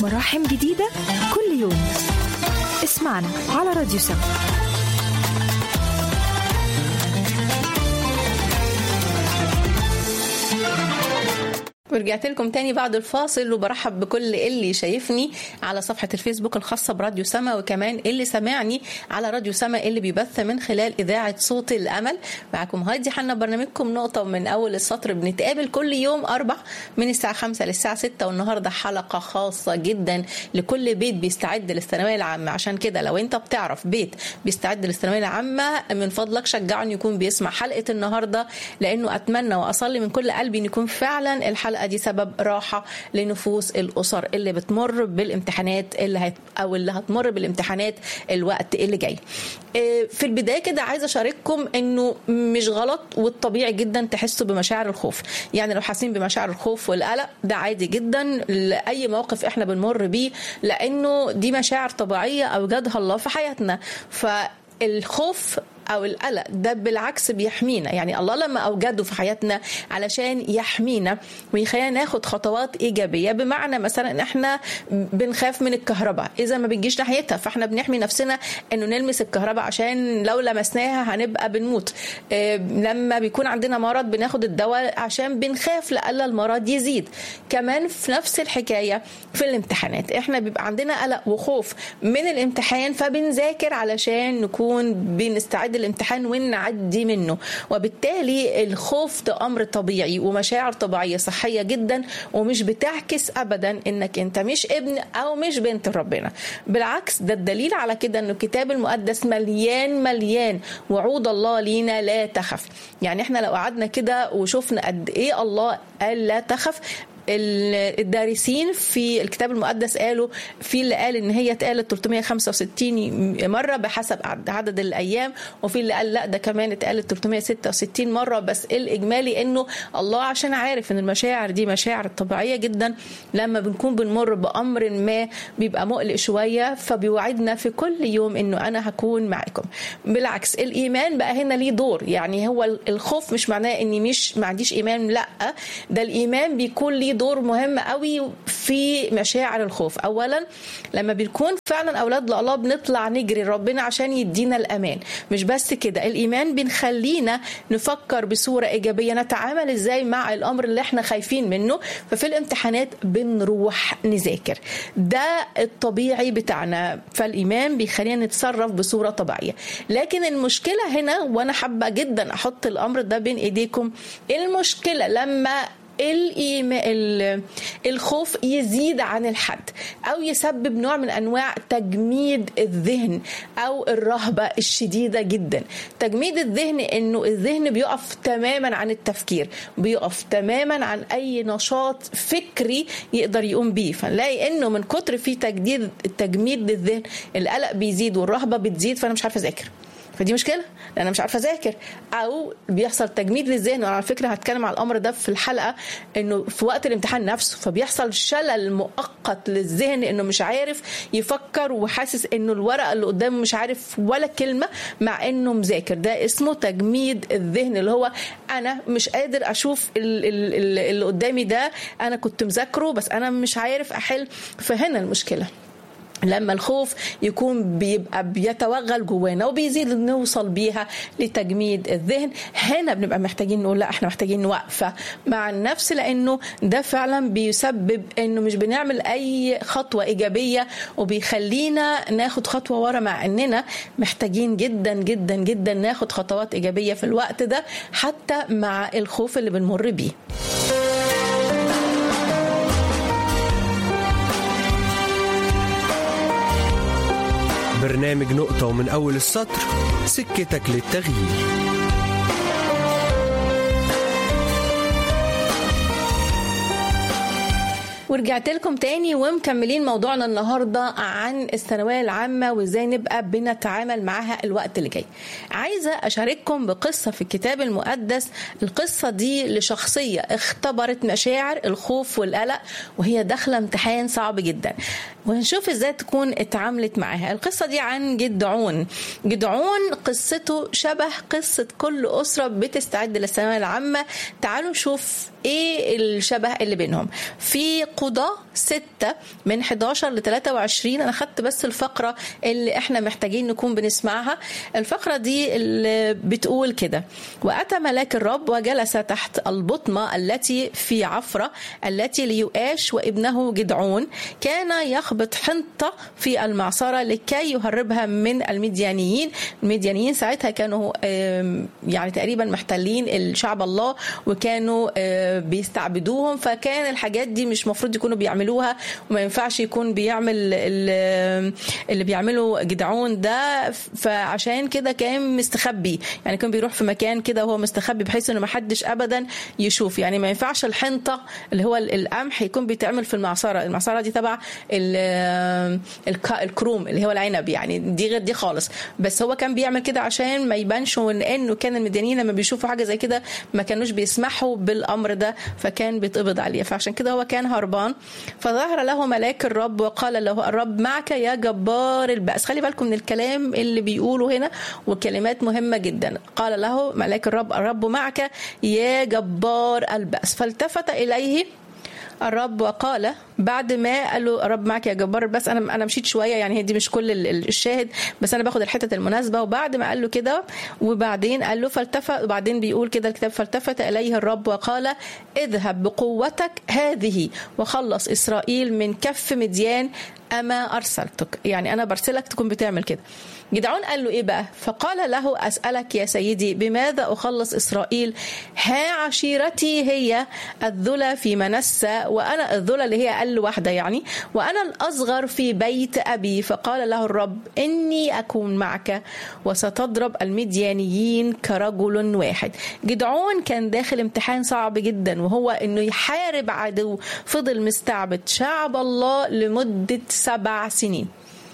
مراحم جديدة كل يوم اسمعنا على راديو سما ورجعت لكم تاني بعد الفاصل وبرحب بكل اللي شايفني على صفحة الفيسبوك الخاصة براديو سما وكمان اللي سمعني على راديو سما اللي بيبث من خلال إذاعة صوت الأمل معكم هادي حنا برنامجكم نقطة من أول السطر بنتقابل كل يوم أربع من الساعة خمسة للساعة ستة والنهاردة حلقة خاصة جدا لكل بيت بيستعد للثانوية العامة عشان كده لو أنت بتعرف بيت بيستعد للثانوية العامة من فضلك شجعه إنه يكون بيسمع حلقة النهاردة لأنه أتمنى وأصلي من كل قلبي إن يكون فعلا الحلقة دي سبب راحة لنفوس الأسر اللي بتمر بالامتحانات اللي هت أو اللي هتمر بالامتحانات الوقت اللي جاي. في البداية كده عايزة أشارككم إنه مش غلط والطبيعي جدا تحسوا بمشاعر الخوف، يعني لو حاسين بمشاعر الخوف والقلق ده عادي جدا لأي موقف إحنا بنمر بيه لأنه دي مشاعر طبيعية أوجدها الله في حياتنا، فالخوف او القلق ده بالعكس بيحمينا يعني الله لما اوجده في حياتنا علشان يحمينا ويخلينا ناخد خطوات ايجابيه بمعنى مثلا ان احنا بنخاف من الكهرباء اذا ما بنجيش ناحيتها فاحنا بنحمي نفسنا انه نلمس الكهرباء عشان لو لمسناها هنبقى بنموت إيه لما بيكون عندنا مرض بناخد الدواء عشان بنخاف لألا المرض يزيد كمان في نفس الحكايه في الامتحانات احنا بيبقى عندنا قلق وخوف من الامتحان فبنذاكر علشان نكون بنستعد الامتحان ونعدي منه وبالتالي الخوف ده امر طبيعي ومشاعر طبيعيه صحيه جدا ومش بتعكس ابدا انك انت مش ابن او مش بنت ربنا بالعكس ده الدليل على كده انه الكتاب المقدس مليان مليان وعود الله لينا لا تخف يعني احنا لو قعدنا كده وشفنا قد ايه الله قال لا تخف الدارسين في الكتاب المقدس قالوا في اللي قال ان هي اتقالت 365 مره بحسب عدد الايام وفي اللي قال لا ده كمان اتقالت 366 مره بس الاجمالي انه الله عشان عارف ان المشاعر دي مشاعر طبيعيه جدا لما بنكون بنمر بامر ما بيبقى مقلق شويه فبيوعدنا في كل يوم انه انا هكون معاكم بالعكس الايمان بقى هنا ليه دور يعني هو الخوف مش معناه اني مش ما عنديش ايمان لا ده الايمان بيكون ليه دور مهم قوي في مشاعر الخوف اولا لما بنكون فعلا اولاد الله بنطلع نجري ربنا عشان يدينا الامان مش بس كده الايمان بنخلينا نفكر بصوره ايجابيه نتعامل ازاي مع الامر اللي احنا خايفين منه ففي الامتحانات بنروح نذاكر ده الطبيعي بتاعنا فالايمان بيخلينا نتصرف بصوره طبيعيه لكن المشكله هنا وانا حابه جدا احط الامر ده بين ايديكم المشكله لما الإيمان الخوف يزيد عن الحد أو يسبب نوع من أنواع تجميد الذهن أو الرهبة الشديدة جدا تجميد الذهن أنه الذهن بيقف تماما عن التفكير بيقف تماما عن أي نشاط فكري يقدر يقوم بيه فنلاقي أنه من كتر في تجديد التجميد للذهن القلق بيزيد والرهبة بتزيد فأنا مش عارفة أذاكر فدي مشكله لان انا مش عارفه اذاكر او بيحصل تجميد للذهن وانا على فكره هتكلم على الامر ده في الحلقه انه في وقت الامتحان نفسه فبيحصل شلل مؤقت للذهن انه مش عارف يفكر وحاسس انه الورقه اللي قدامه مش عارف ولا كلمه مع انه مذاكر ده اسمه تجميد الذهن اللي هو انا مش قادر اشوف اللي قدامي ده انا كنت مذاكره بس انا مش عارف احل فهنا المشكله لما الخوف يكون بيبقى بيتوغل جوانا وبيزيد نوصل بيها لتجميد الذهن هنا بنبقى محتاجين نقول لا احنا محتاجين وقفه مع النفس لانه ده فعلا بيسبب انه مش بنعمل اي خطوه ايجابيه وبيخلينا ناخد خطوه ورا مع اننا محتاجين جدا جدا جدا ناخد خطوات ايجابيه في الوقت ده حتى مع الخوف اللي بنمر بيه برنامج نقطة ومن أول السطر سكتك للتغيير ورجعت لكم تاني ومكملين موضوعنا النهارده عن الثانويه العامه وازاي نبقى بنتعامل معاها الوقت اللي جاي. عايزه اشارككم بقصه في الكتاب المقدس، القصه دي لشخصيه اختبرت مشاعر الخوف والقلق وهي داخله امتحان صعب جدا. ونشوف ازاي تكون اتعاملت معاها. القصه دي عن جدعون. جدعون قصته شبه قصه كل اسره بتستعد للثانويه العامه. تعالوا نشوف ايه الشبه اللي بينهم. في قضاة 6 من 11 ل 23 انا خدت بس الفقره اللي احنا محتاجين نكون بنسمعها الفقره دي اللي بتقول كده واتى ملاك الرب وجلس تحت البطمه التي في عفره التي ليؤاش وابنه جدعون كان يخبط حنطه في المعصره لكي يهربها من المديانيين المديانيين ساعتها كانوا آم، يعني تقريبا محتلين الشعب الله وكانوا آه، بيستعبدوهم فكان الحاجات دي مش مفروض يكونوا بيعملوها وما ينفعش يكون بيعمل ال- اللي بيعمله جدعون ده فعشان كده كان مستخبي يعني كان بيروح في مكان كده وهو مستخبي بحيث انه ما حدش ابدا يشوف يعني ما ينفعش الحنطه اللي هو القمح يكون بيتعمل في المعصره المعصره دي تبع ال- الك- الكروم اللي هو العنب يعني دي غير دي خالص بس هو كان بيعمل كده عشان ما يبانش وان انه كان المديانيين لما بيشوفوا حاجه زي كده ما كانوش بيسمحوا بالامر ده فكان بيتقبض عليه فعشان كده هو كان هربان فظهر له ملاك الرب وقال له الرب معك يا جبار البأس خلي بالكم من الكلام اللي بيقوله هنا وكلمات مهمة جدا قال له ملاك الرب الرب معك يا جبار البأس فالتفت إليه الرب وقال بعد ما قال له الرب معك يا جبار بس انا انا مشيت شويه يعني هي دي مش كل ال- ال- الشاهد بس انا باخد الحتت المناسبه وبعد ما قال له كده وبعدين قال له فالتفت وبعدين بيقول كده الكتاب فالتفت اليه الرب وقال اذهب بقوتك هذه وخلص اسرائيل من كف مديان اما ارسلتك يعني انا برسلك تكون بتعمل كده جدعون قال له ايه بقى فقال له اسالك يا سيدي بماذا اخلص اسرائيل ها عشيرتي هي الذلى في منسى وانا الذلى اللي هي اقل واحده يعني وانا الاصغر في بيت ابي فقال له الرب اني اكون معك وستضرب المديانيين كرجل واحد جدعون كان داخل امتحان صعب جدا وهو انه يحارب عدو فضل مستعبد شعب الله لمده سبع سنين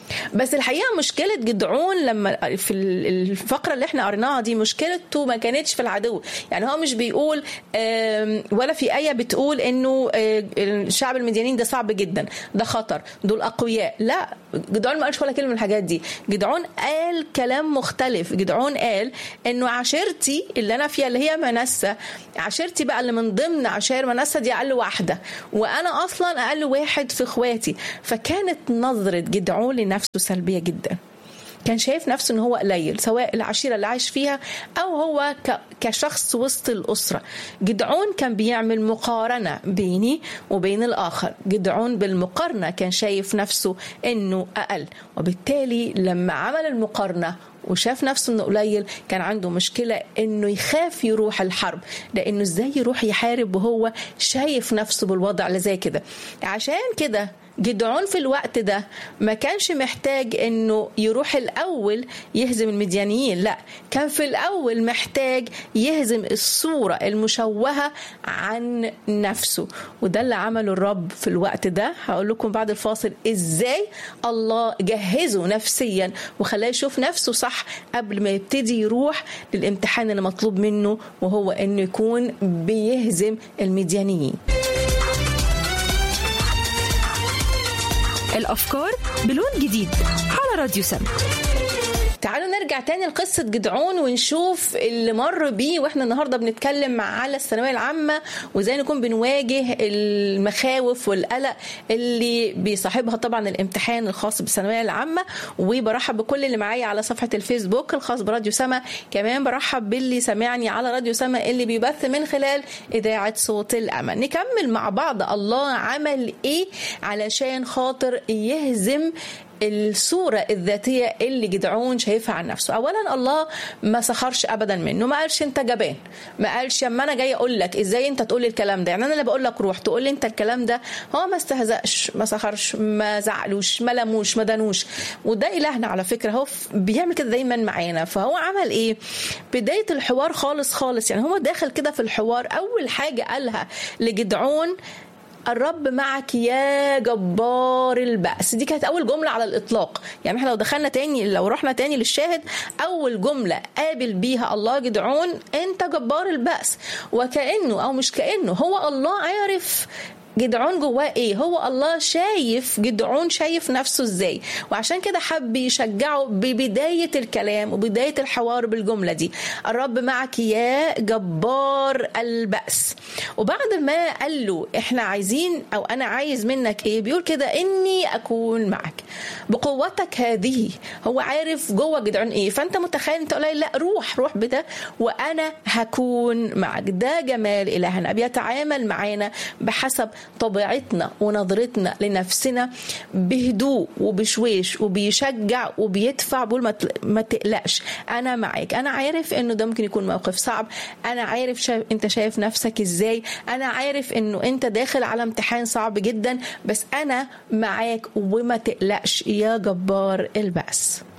بس الحقيقه مشكله جدعون لما في الفقره اللي احنا قريناها دي مشكلته ما كانتش في العدو يعني هو مش بيقول آم، ولا في ايه بتقول انه آه، الشعب المديانين ده صعب جدا ده خطر دول اقوياء لا جدعون ما قالش ولا كلمه من الحاجات دي جدعون قال كلام مختلف جدعون قال انه عشيرتي اللي انا فيها اللي هي منسى عشيرتي بقى اللي من ضمن عشائر منسى دي اقل واحده وانا اصلا اقل واحد في اخواتي فكانت نظره جدعون لنفسه سلبيه جدا كان شايف نفسه ان هو قليل سواء العشيره اللي عايش فيها او هو ك- كشخص وسط الاسره جدعون كان بيعمل مقارنه بيني وبين الاخر جدعون بالمقارنه كان شايف نفسه انه اقل وبالتالي لما عمل المقارنه وشاف نفسه انه قليل كان عنده مشكله انه يخاف يروح الحرب لانه ازاي يروح يحارب وهو شايف نفسه بالوضع اللي زي كده عشان كده جدعون في الوقت ده ما كانش محتاج انه يروح الاول يهزم المديانيين لا كان في الاول محتاج يهزم الصوره المشوهه عن نفسه وده اللي عمله الرب في الوقت ده هقول لكم بعد الفاصل ازاي الله جهزه نفسيا وخلاه يشوف نفسه صح قبل ما يبتدي يروح للامتحان اللي مطلوب منه وهو انه يكون بيهزم المديانيين الأفكار بلون جديد على راديو سم تعالوا نرجع تاني لقصة جدعون ونشوف اللي مر بيه واحنا النهاردة بنتكلم على الثانوية العامة وازاي نكون بنواجه المخاوف والقلق اللي بيصاحبها طبعا الامتحان الخاص بالثانوية العامة وبرحب بكل اللي معايا على صفحة الفيسبوك الخاص براديو سما كمان برحب باللي سامعني على راديو سما اللي بيبث من خلال إذاعة صوت الأمل نكمل مع بعض الله عمل إيه علشان خاطر يهزم الصورة الذاتية اللي جدعون شايفها عن نفسه أولا الله ما سخرش أبدا منه ما قالش أنت جبان ما قالش اما أنا جاي أقول لك إزاي أنت تقول لي الكلام ده يعني أنا اللي بقول لك روح تقول لي أنت الكلام ده هو ما استهزأش ما سخرش ما زعلوش ما لموش ما دانوش وده إلهنا على فكرة هو ف- بيعمل كده دايما معانا فهو عمل إيه بداية الحوار خالص خالص يعني هو داخل كده في الحوار أول حاجة قالها لجدعون الرب معك يا جبار البأس دي كانت أول جملة على الإطلاق يعني احنا لو دخلنا تاني لو رحنا تاني للشاهد أول جملة قابل بيها الله جدعون أنت جبار البأس وكأنه أو مش كأنه هو الله عارف جدعون جواه ايه هو الله شايف جدعون شايف نفسه ازاي وعشان كده حب يشجعه ببدايه الكلام وبدايه الحوار بالجمله دي الرب معك يا جبار البأس وبعد ما قال له احنا عايزين او انا عايز منك ايه بيقول كده اني اكون معك بقوتك هذه هو عارف جوه جدعون ايه فانت متخيل انت قليل لا روح روح بده وانا هكون معك ده جمال الهنا بيتعامل معانا بحسب طبيعتنا ونظرتنا لنفسنا بهدوء وبشويش وبيشجع وبيدفع بيقول ما تل- ما تقلقش انا معاك انا عارف انه ده ممكن يكون موقف صعب انا عارف شايف انت شايف نفسك ازاي انا عارف انه انت داخل على امتحان صعب جدا بس انا معاك وما تقلقش يا جبار البأس